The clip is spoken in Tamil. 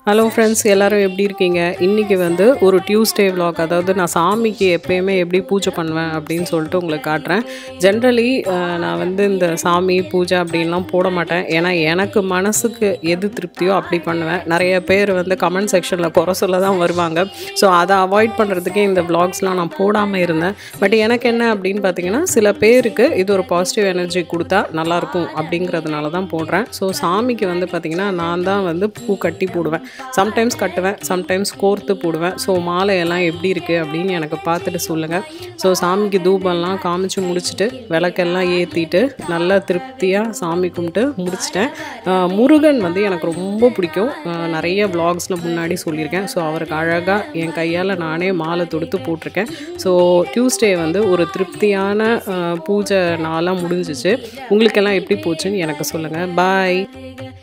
ஹலோ ஃப்ரெண்ட்ஸ் எல்லாரும் எப்படி இருக்கீங்க இன்றைக்கி வந்து ஒரு டியூஸ்டே vlog அதாவது நான் சாமிக்கு எப்பயுமே எப்படி பூஜை பண்ணுவேன் அப்படின்னு சொல்லிட்டு உங்களுக்கு காட்டுறேன் ஜென்ரலி நான் வந்து இந்த சாமி பூஜை அப்படின்லாம் போட மாட்டேன் ஏன்னா எனக்கு மனசுக்கு எது திருப்தியோ அப்படி பண்ணுவேன் நிறைய பேர் வந்து கமெண்ட் செக்ஷனில் குறை சொல்ல தான் வருவாங்க ஸோ அதை அவாய்ட் பண்ணுறதுக்கே இந்த vlogsலாம் நான் போடாமல் இருந்தேன் பட் எனக்கு என்ன அப்படின்னு பார்த்தீங்கன்னா சில பேருக்கு இது ஒரு பாசிட்டிவ் எனர்ஜி கொடுத்தா நல்லாயிருக்கும் அப்படிங்கிறதுனால தான் போடுறேன் ஸோ சாமிக்கு வந்து பார்த்திங்கன்னா நான் தான் வந்து பூ கட்டி போடுவேன் சம்டைம்ஸ் கட்டுவேன் சம்டைம்ஸ் கோர்த்து போடுவேன் ஸோ மாலையெல்லாம் எப்படி இருக்குது அப்படின்னு எனக்கு பார்த்துட்டு சொல்லுங்கள் ஸோ சாமிக்கு தூபம்லாம் காமிச்சு முடிச்சுட்டு விளக்கெல்லாம் ஏற்றிட்டு நல்லா திருப்தியாக சாமி கும்பிட்டு முடிச்சிட்டேன் ஆஹ் முருகன் வந்து எனக்கு ரொம்ப பிடிக்கும் ஆஹ் நிறைய vlogsல முன்னாடி சொல்லியிருக்கேன் ஸோ அவருக்கு அழகாக என் கையால் நானே மாலை தொடுத்து போட்டிருக்கேன் ஸோ டியூஸ்டே வந்து ஒரு திருப்தியான ஆஹ் பூஜை நாளாக முடிஞ்சிச்சு உங்களுக்கெல்லாம் எப்படி போச்சுன்னு எனக்கு சொல்லுங்கள் பாய்